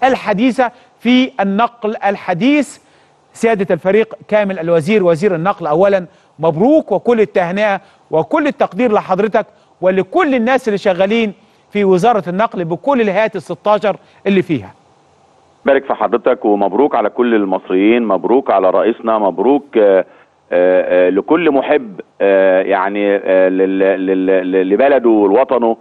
الحديثه في النقل الحديث سياده الفريق كامل الوزير وزير النقل اولا مبروك وكل التهنئه وكل التقدير لحضرتك ولكل الناس اللي شغالين في وزاره النقل بكل الهيئات ال 16 اللي فيها بارك في حضرتك ومبروك على كل المصريين مبروك على رئيسنا مبروك آه، آه، لكل محب آه، يعني آه، لل- لل- لبلده ولوطنه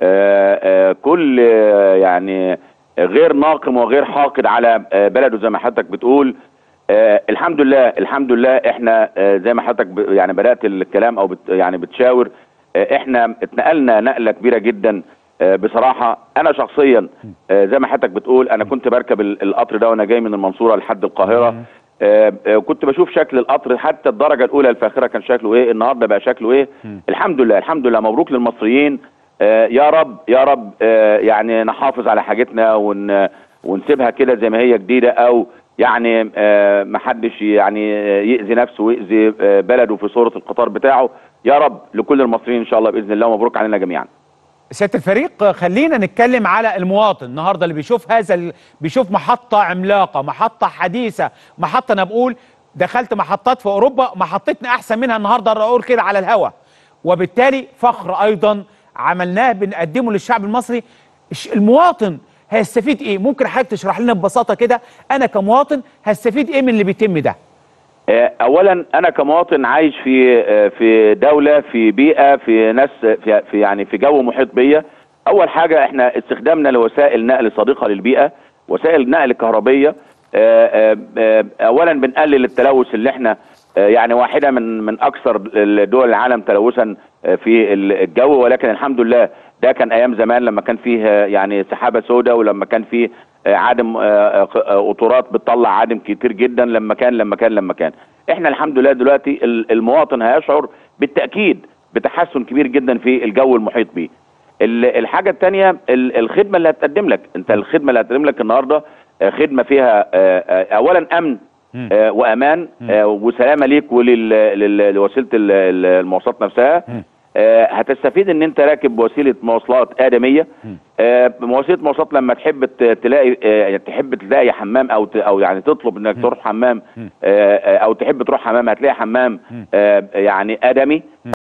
آه، آه، كل آه، يعني غير ناقم وغير حاقد على آه، بلده زي ما حضرتك بتقول آه، الحمد لله الحمد لله احنا آه، زي ما حضرتك ب- يعني بدات الكلام او بت يعني بتشاور آه، احنا اتنقلنا نقله كبيره جدا آه، بصراحه انا شخصيا آه، زي ما حضرتك بتقول انا كنت بركب ال- القطر ده وانا جاي من المنصوره لحد القاهره آه، آه، كنت بشوف شكل القطر حتى الدرجه الاولى الفاخره كان شكله ايه النهارده بقى شكله ايه الحمد لله الحمد لله مبروك للمصريين آه، يا رب يا رب آه، يعني نحافظ على حاجتنا ون ونسيبها كده زي ما هي جديده او يعني آه، محدش يعني آه، يأذي نفسه ويأذي آه، بلده في صورة القطار بتاعه يا رب لكل المصريين إن شاء الله بإذن الله ومبروك علينا جميعا سياده الفريق خلينا نتكلم على المواطن النهارده اللي بيشوف هذا ال... بيشوف محطه عملاقه محطه حديثه محطه انا بقول دخلت محطات في اوروبا محطتنا احسن منها النهارده أقدر اقول كده على الهوا وبالتالي فخر ايضا عملناه بنقدمه للشعب المصري الش- المواطن هيستفيد ايه ممكن حضرتك تشرح لنا ببساطه كده انا كمواطن هستفيد ايه من اللي بيتم ده آه، اولا انا كمواطن عايش في آه، في دوله في بيئه في ناس في, في يعني في جو محيط بيا اول حاجه احنا استخدامنا لوسائل نقل صديقه للبيئه وسائل نقل كهربيه آه، آه، آه، اولا بنقلل التلوث اللي احنا آه، يعني واحده من من اكثر دول العالم تلوثا آه، في الجو ولكن الحمد لله ده كان ايام زمان لما كان فيه آه، يعني سحابه سوداء ولما كان فيه آه، عدم آه، آه، آه، قطورات بتطلع عدم كتير جدا لما كان لما كان لما كان احنا الحمد لله دلوقتي ال- المواطن هيشعر بالتاكيد بتحسن كبير جدا في الجو المحيط بيه ال- الحاجه الثانيه الخدمه اللي هتقدم لك انت الخدمه اللي هتقدم لك النهارده آه، خدمه فيها آه، آه، اولا امن آه، وامان آه، وسلامه ليك ولوسيله المواصلات نفسها آه، هتستفيد ان انت راكب وسيله مواصلات ادميه آه، وسيله مواصلات لما تحب ت- تلاقي آه، تحب تلاقي حمام او ت- او يعني تطلب انك تروح حمام آه، آه، او تحب تروح حمام هتلاقي حمام آه، يعني ادمي